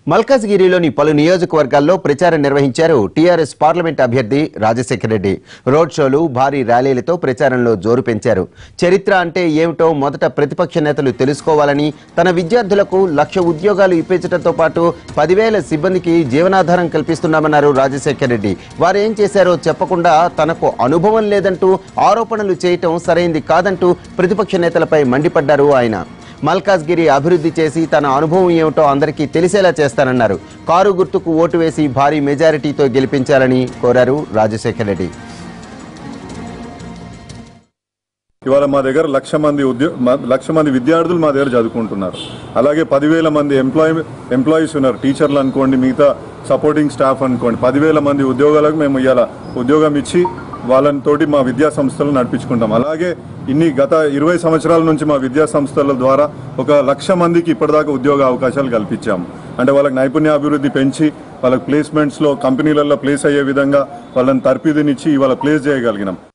మల్కాజ్గిరిలోని పలు నియోజకవర్గాల్లో ప్రచారం నిర్వహించారు టీఆర్ఎస్ పార్లమెంట్ అభ్యర్థి రాజశేఖర రెడ్డి రోడ్ షోలు భారీ ర్యాలీలతో ప్రచారంలో జోరు పెంచారు చరిత్ర అంటే ఏమిటో మొదట ప్రతిపక్ష నేతలు తెలుసుకోవాలని తన విద్యార్థులకు లక్ష ఉద్యోగాలు ఇప్పించడంతో పాటు పదివేల సిబ్బందికి జీవనాధారం కల్పిస్తున్నామన్నారు రాజశేఖర రెడ్డి వారేం చేశారో చెప్పకుండా తనకు అనుభవం లేదంటూ ఆరోపణలు చేయటం సరైంది కాదంటూ ప్రతిపక్ష నేతలపై మండిపడ్డారు ఆయన మల్కాజ్గిరి అభివృద్ధి చేసి తన అనుభవం ఏమిటో అందరికీ తెలిసేలా చేస్తానన్నారు కారు గుర్తుకు ఓటు వేసి భారీ మెజారిటీతో గెలిపించాలని కోరారు రాజశేఖర రెడ్డి ఇవాళ మా దగ్గర లక్ష మంది ఉద్యో మ- లక్ష మంది విద్యార్థులు మా దగ్గర చదువుకుంటున్నారు అలాగే పదివేల మంది ఎంప్లాయ్ ఎంప్లాయీస్ ఉన్నారు టీచర్లు అనుకోండి మిగతా సపోర్టింగ్ స్టాఫ్ అనుకోండి పదివేల మంది ఉద్యోగాలకు మేము ఇవాళ ఉద్యోగం ఇచ్చి వాళ్ళని తోటి మా విద్యా సంస్థలు నడిపించుకుంటాం అలాగే ఇన్ని గత ఇరవై సంవత్సరాల నుంచి మా విద్యా సంస్థల ద్వారా ఒక లక్ష మందికి ఇప్పటిదాకా ఉద్యోగ అవకాశాలు కల్పించాము అంటే వాళ్ళకి నైపుణ్య అభివృద్ధి పెంచి వాళ్ళకి ప్లేస్మెంట్స్లో కంపెనీలలో ప్లేస్ అయ్యే విధంగా వాళ్ళని తర్ఫీదునిచ్చి ఇవాళ ప్లేస్ చేయగలిగినాం